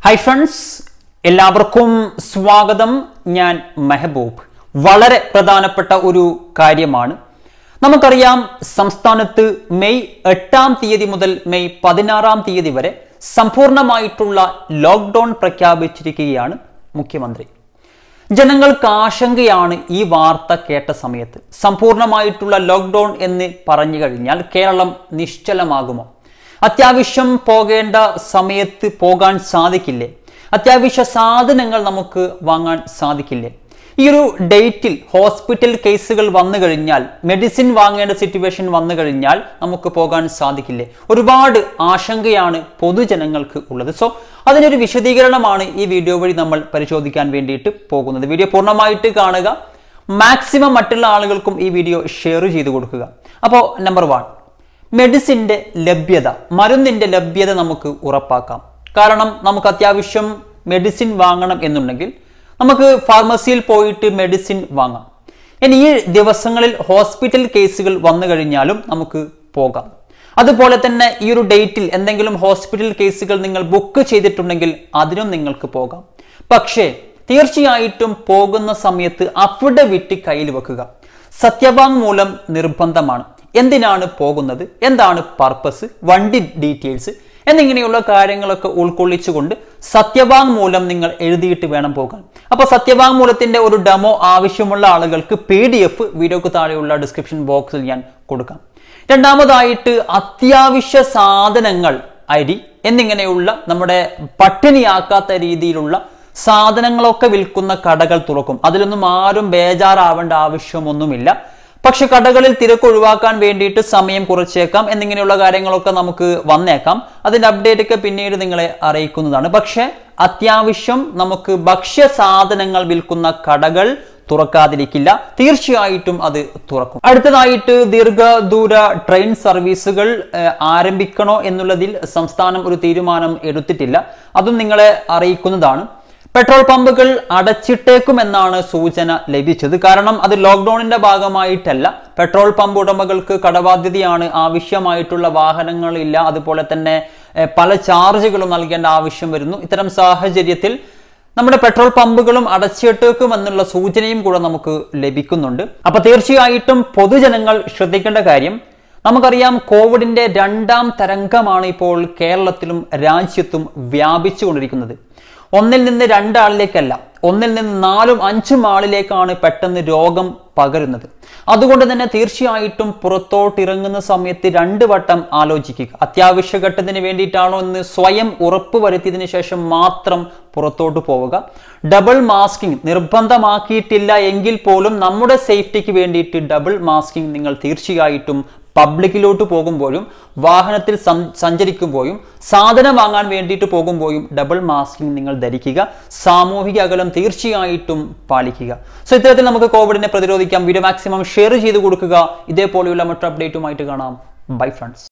hi friends എല്ലാവർക്കും സ്വാഗതം ഞാൻ മെഹബൂബ് വളരെ പ്രധാനപ്പെട്ട ഒരു കാര്യമാണ് നമുക്കറിയാം സംസ്ഥാനത്ത് മെയ് എട്ടാം തീയതി മുതൽ മെയ് പതിനാറാം തീയതി വരെ സമ്പൂർണമായിട്ടുള്ള ലോക്ക്ഡൌൺ പ്രഖ്യാപിച്ചിരിക്കുകയാണ് മുഖ്യമന്ത്രി ജനങ്ങൾക്ക് ആശങ്കയാണ് ഈ വാർത്ത കേട്ട സമയത്ത് സമ്പൂർണമായിട്ടുള്ള ലോക്ക്ഡൌൺ എന്ന് പറഞ്ഞു കഴിഞ്ഞാൽ കേരളം നിശ്ചലമാകുമോ അത്യാവശ്യം പോകേണ്ട സമയത്ത് പോകാൻ സാധിക്കില്ലേ അത്യാവശ്യ സാധനങ്ങൾ നമുക്ക് വാങ്ങാൻ സാധിക്കില്ലേ ഈ ഒരു ഡേറ്റിൽ ഹോസ്പിറ്റൽ കേസുകൾ വന്നു കഴിഞ്ഞാൽ മെഡിസിൻ വാങ്ങേണ്ട സിറ്റുവേഷൻ വന്നു കഴിഞ്ഞാൽ നമുക്ക് പോകാൻ സാധിക്കില്ലേ ഒരുപാട് ആശങ്കയാണ് പൊതുജനങ്ങൾക്ക് ഉള്ളത് സോ അതിനൊരു വിശദീകരണമാണ് ഈ വീഡിയോ വഴി നമ്മൾ പരിശോധിക്കാൻ വേണ്ടിയിട്ട് പോകുന്നത് വീഡിയോ പൂർണ്ണമായിട്ട് കാണുക മാക്സിമം മറ്റുള്ള ആളുകൾക്കും ഈ വീഡിയോ ഷെയർ ചെയ്ത് കൊടുക്കുക അപ്പോൾ നമ്പർ വൺ മെഡിസിൻ്റെ ലഭ്യത മരുന്നിൻ്റെ ലഭ്യത നമുക്ക് ഉറപ്പാക്കാം കാരണം നമുക്ക് അത്യാവശ്യം മെഡിസിൻ വാങ്ങണം എന്നുണ്ടെങ്കിൽ നമുക്ക് ഫാർമസിയിൽ പോയിട്ട് മെഡിസിൻ വാങ്ങാം ഇനി ഈ ദിവസങ്ങളിൽ ഹോസ്പിറ്റൽ കേസുകൾ വന്നു കഴിഞ്ഞാലും നമുക്ക് പോകാം അതുപോലെ തന്നെ ഈ ഒരു ഡേറ്റിൽ എന്തെങ്കിലും ഹോസ്പിറ്റൽ കേസുകൾ നിങ്ങൾ ബുക്ക് ചെയ്തിട്ടുണ്ടെങ്കിൽ അതിനും നിങ്ങൾക്ക് പോകാം പക്ഷേ തീർച്ചയായിട്ടും പോകുന്ന സമയത്ത് അഫിഡവിറ്റ് കയ്യിൽ വെക്കുക സത്യവാങ്മൂലം നിർബന്ധമാണ് എന്തിനാണ് പോകുന്നത് എന്താണ് പർപ്പസ് വണ്ടി ഡീറ്റെയിൽസ് എന്നിങ്ങനെയുള്ള കാര്യങ്ങളൊക്കെ ഉൾക്കൊള്ളിച്ചുകൊണ്ട് സത്യവാങ്മൂലം നിങ്ങൾ എഴുതിയിട്ട് വേണം പോകാൻ അപ്പോൾ സത്യവാങ്മൂലത്തിന്റെ ഒരു ഡെമോ ആവശ്യമുള്ള ആളുകൾക്ക് പി ഡി എഫ് വീഡിയോക്ക് താഴെയുള്ള ഡിസ്ക്രിപ്ഷൻ ബോക്സിൽ ഞാൻ കൊടുക്കാം രണ്ടാമതായിട്ട് അത്യാവശ്യ സാധനങ്ങൾ അരി എന്നിങ്ങനെയുള്ള നമ്മുടെ പട്ടിണിയാക്കാത്ത രീതിയിലുള്ള സാധനങ്ങളൊക്കെ വിൽക്കുന്ന കടകൾ തുറക്കും അതിലൊന്നും ആരും ബേജാറാവേണ്ട ആവശ്യമൊന്നുമില്ല പക്ഷെ കടകളിൽ തിരക്ക് ഒഴിവാക്കാൻ വേണ്ടിയിട്ട് സമയം കുറച്ചേക്കാം എന്നിങ്ങനെയുള്ള കാര്യങ്ങളൊക്കെ നമുക്ക് വന്നേക്കാം അതിന്റെ അപ്ഡേറ്റ് ഒക്കെ പിന്നീട് നിങ്ങളെ അറിയിക്കുന്നതാണ് പക്ഷെ അത്യാവശ്യം നമുക്ക് ഭക്ഷ്യ സാധനങ്ങൾ വിൽക്കുന്ന കടകൾ തുറക്കാതിരിക്കില്ല തീർച്ചയായിട്ടും അത് തുറക്കും അടുത്തതായിട്ട് ദീർഘദൂര ട്രെയിൻ സർവീസുകൾ ഏഹ്, ആരംഭിക്കണോ എന്നുള്ളതിൽ സംസ്ഥാനം ഒരു തീരുമാനം എടുത്തിട്ടില്ല അതും നിങ്ങളെ അറിയിക്കുന്നതാണ് പെട്രോൾ പമ്പുകൾ അടച്ചിട്ടേക്കുമെന്നാണ് സൂചന ലഭിച്ചത് കാരണം അത് ലോക്ക്ഡൌണിന്റെ ഭാഗമായിട്ടല്ല പെട്രോൾ പമ്പ് ഉടമകൾക്ക് കടബാധ്യതയാണ് ആവശ്യമായിട്ടുള്ള വാഹനങ്ങളില്ല അതുപോലെ തന്നെ എഹ്, പല ചാർജുകളും നൽകേണ്ട ആവശ്യം വരുന്നു ഇത്തരം സാഹചര്യത്തിൽ നമ്മുടെ പെട്രോൾ പമ്പുകളും അടച്ചിട്ടേക്കുമെന്നുള്ള സൂചനയും കൂടെ നമുക്ക് ലഭിക്കുന്നുണ്ട് അപ്പൊ തീർച്ചയായിട്ടും പൊതുജനങ്ങൾ ശ്രദ്ധിക്കേണ്ട കാര്യം നമുക്കറിയാം കോവിഡിന്റെ രണ്ടാം തരംഗമാണ് ഇപ്പോൾ കേരളത്തിലും രാജ്യത്തും വ്യാപിച്ചുകൊണ്ടിരിക്കുന്നത് ഒന്നിൽ നിന്ന് രണ്ടാളിലേക്കല്ല ഒന്നിൽ നിന്ന് നാലും അഞ്ചും ആളിലേക്കാണ് പെട്ടെന്ന് രോഗം പകരുന്നത് അതുകൊണ്ട് തന്നെ തീർച്ചയായിട്ടും പുറത്തോട്ടിറങ്ങുന്ന സമയത്ത് രണ്ട് വട്ടം ആലോചിക്കുക അത്യാവശ്യ ഘട്ടത്തിന് വേണ്ടിയിട്ടാണോ എന്ന് സ്വയം ഉറപ്പ് വരുത്തിയതിനു ശേഷം മാത്രം പുറത്തോട്ട് പോവുക ഡബിൾ മാസ്കിംഗ് നിർബന്ധമാക്കിയിട്ടില്ല എങ്കിൽ പോലും നമ്മുടെ സേഫ്റ്റിക്ക് വേണ്ടിയിട്ട് ഡബിൾ മാസ്കിംഗ് നിങ്ങൾ തീർച്ചയായിട്ടും പബ്ലിക്കിലോട്ട് പോകുമ്പോഴും വാഹനത്തിൽ സം- സഞ്ചരിക്കുമ്പോഴും സാധനം വാങ്ങാൻ വേണ്ടിയിട്ട് പോകുമ്പോഴും ഡബിൾ മാസ്കിംഗ് നിങ്ങൾ ധരിക്കുക സാമൂഹിക അകലം തീർച്ചയായിട്ടും പാലിക്കുക സോ ഇത്തരത്തിൽ നമുക്ക് കോവിഡിനെ പ്രതിരോധിക്കാം വീഡിയോ മാക്സിമം ഷെയർ ചെയ്ത് കൊടുക്കുക ഇതേപോലെയുള്ള മറ്റു അപ്ഡേറ്റുമായിട്ട് കാണാം ബൈ ഫ്രണ്ട്സ്